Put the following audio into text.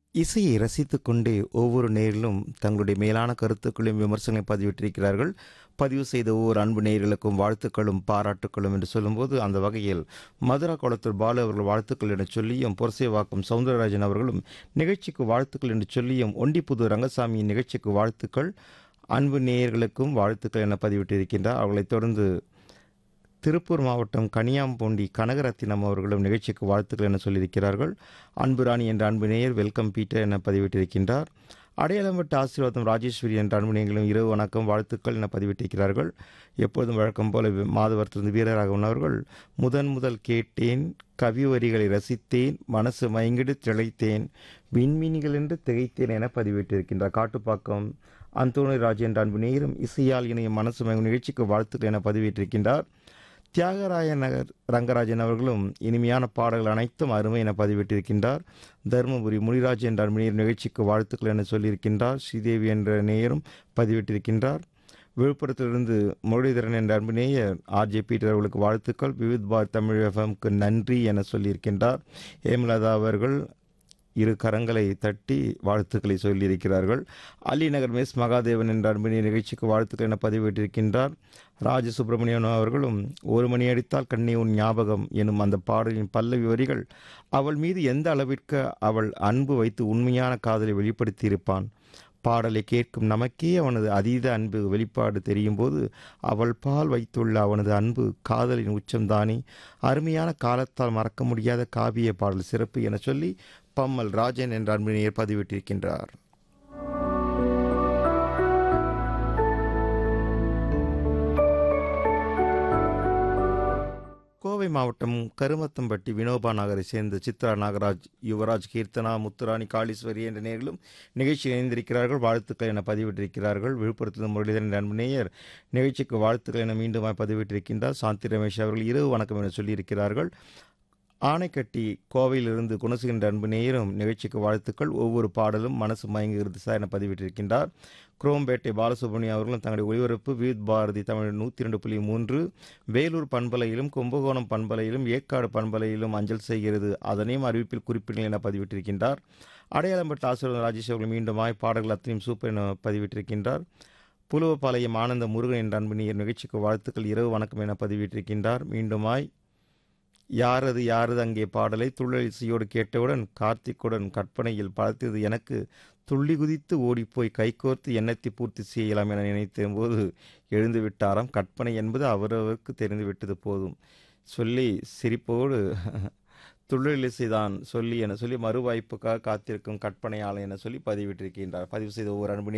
இசையை ரசித்துக் கொண்டே ஒவ்வொரு நேரிலும் தங்களுடைய மேலான கருத்துக்களையும் விமர்சனங்களையும் பதிவிட்டிருக்கிறார்கள் பதிவு செய்த ஒவ்வொரு அன்பு நேயர்களுக்கும் வாழ்த்துக்களும் பாராட்டுக்களும் என்று சொல்லும்போது அந்த வகையில் மதுரா குளத்தூர் பாலு அவர்கள் வாழ்த்துக்கள் என்று சொல்லியும் பொரசேவாக்கம் சவுந்தரராஜன் அவர்களும் நிகழ்ச்சிக்கு வாழ்த்துக்கள் என்று சொல்லியும் ஒண்டிப்புது ரங்கசாமியின் நிகழ்ச்சிக்கு வாழ்த்துக்கள் அன்பு நேயர்களுக்கும் வாழ்த்துக்கள் என பதிவிட்டிருக்கின்றார் அவர்களைத் தொடர்ந்து திருப்பூர் மாவட்டம் கனியாம்பூண்டி கனகரத்தினம் அவர்களும் நிகழ்ச்சிக்கு வாழ்த்துக்கள் என சொல்லியிருக்கிறார்கள் அன்பு ராணி என்ற அன்பு நேயர் வெல்கம் பீட்டர் என பதிவிட்டிருக்கின்றார் அடையாளம்பட்டு ஆசீர்வாதம் ராஜேஸ்வரி என்ற அன்பு நேயர்களும் இரவு வணக்கம் வாழ்த்துக்கள் என பதிவிட்டிருக்கிறார்கள் எப்பொழுதும் வழக்கம் போல மாதவரத்திலிருந்து வீரராகவன் அவர்கள் முதன் முதல் கேட்டேன் கவி வரிகளை ரசித்தேன் மனசு மயங்கிடு திளைத்தேன் விண்மீனிகள் என்று திகைத்தேன் என பதிவிட்டிருக்கின்றார் காட்டுப்பாக்கம் அந்தோணி ராஜ் என்ற அன்பு நேயரும் இசையால் இணைய மனசு மயங்கும் நிகழ்ச்சிக்கு வாழ்த்துக்கள் என பதிவிட்டிருக்கின்றார் தியாகராய நகர் ரங்கராஜன் அவர்களும் இனிமையான பாடல்கள் அனைத்தும் அருமை என பதிவிட்டிருக்கின்றார் தருமபுரி முனிராஜ் என்ற அன்பு நிகழ்ச்சிக்கு வாழ்த்துக்கள் என சொல்லியிருக்கின்றார் ஸ்ரீதேவி என்ற நேயரும் பதிவிட்டிருக்கின்றார் விழுப்புரத்திலிருந்து முரளிதரன் என்ற அன்பு நேயர் ஆர்ஜே பீட்டர் அவர்களுக்கு வாழ்த்துக்கள் விவித் பார் தமிழ் எஃப்எம்க்கு நன்றி என சொல்லியிருக்கின்றார் ஹேமலதா அவர்கள் இரு கரங்களை தட்டி வாழ்த்துக்களை சொல்லியிருக்கிறார்கள் அலிநகர் மெஸ் மகாதேவன் என்ற அன்பினி நிகழ்ச்சிக்கு வாழ்த்துக்கள் என பதிவிட்டிருக்கின்றார் ராஜ சுப்பிரமணியன் அவர்களும் ஒரு மணி அடித்தால் கண்ணே உன் ஞாபகம் எனும் அந்த பாடலின் பல்லவி வரிகள் அவள் மீது எந்த அளவிற்கு அவள் அன்பு வைத்து உண்மையான காதலை வெளிப்படுத்தியிருப்பான் பாடலை கேட்கும் நமக்கே அவனது அதீத அன்பு வெளிப்பாடு தெரியும் போது அவள் பால் வைத்துள்ள அவனது அன்பு காதலின் உச்சம்தானே அருமையான காலத்தால் மறக்க முடியாத காவிய பாடல் சிறப்பு என சொல்லி பம்மல் ராஜன் என்ற அன்பினையர் பதிவிட்டிருக்கின்றார் கோவை மாவட்டம் கருமத்தம்பட்டி வினோபா நகரை சேர்ந்த சித்ரா நாகராஜ் யுவராஜ் கீர்த்தனா முத்துராணி காளீஸ்வரி என்ற நேர்களும் நிகழ்ச்சி இணைந்திருக்கிறார்கள் வாழ்த்துக்கள் என பதிவிட்டிருக்கிறார்கள் விழுப்புரத்தில் முரளிதரன் அன்பு நேயர் நிகழ்ச்சிக்கு வாழ்த்துக்கள் என மீண்டும் பதிவிட்டிருக்கின்றார் சாந்தி ரமேஷ் அவர்கள் இரவு வணக்கம் என சொல்லியிருக்கிறார்கள் ஆணைக்கட்டி கோவையிலிருந்து குணசுகின்ற அன்பு நேயரும் நிகழ்ச்சிக்கு வாழ்த்துக்கள் ஒவ்வொரு பாடலும் மனசு மயங்குகிறது சார் என பதிவிட்டிருக்கின்றார் குரோம்பேட்டை பாலசுப்ரமணியம் அவர்களும் தங்களுடைய ஒளிபரப்பு வித் பாரதி தமிழ் நூற்றி ரெண்டு புள்ளி மூன்று வேலூர் பண்பலையிலும் கும்பகோணம் பண்பலையிலும் ஏற்காடு பண்பலையிலும் அஞ்சல் செய்கிறது அதனையும் அறிவிப்பில் குறிப்பிடுங்கள் என பதிவிட்டிருக்கின்றார் அடையாளம்பட்ட ஆசிரியர் ராஜேஷ் அவர்கள் மீண்டுமாய் பாடல்கள் அத்தனையும் சூப்பர் என பதிவிட்டிருக்கின்றார் புலுவப்பாளையம் ஆனந்த முருகன் என்ற அன்பு நேயர் நிகழ்ச்சிக்கு வாழ்த்துக்கள் இரவு வணக்கம் என பதிவிட்டிருக்கின்றார் மீண்டுமாய் யாரது யாரது அங்கே பாடலை துள்ளலிசையோடு கேட்டவுடன் கார்த்திக்குடன் கற்பனையில் பார்த்தது எனக்கு துள்ளி குதித்து ஓடிப்போய் கைகோர்த்து எண்ணத்தை பூர்த்தி செய்யலாம் என நினைத்த போது எழுந்து விட்டாராம் கற்பனை என்பது அவரவருக்கு தெரிந்துவிட்டது போதும் சொல்லி சிரிப்போடு துள்ளலிசைதான் சொல்லி என சொல்லி மறுவாய்ப்புக்காக காத்திருக்கும் கற்பனையாளன் என சொல்லி பதிவிட்டிருக்கின்றார் பதிவு செய்த ஒவ்வொரு அன்பு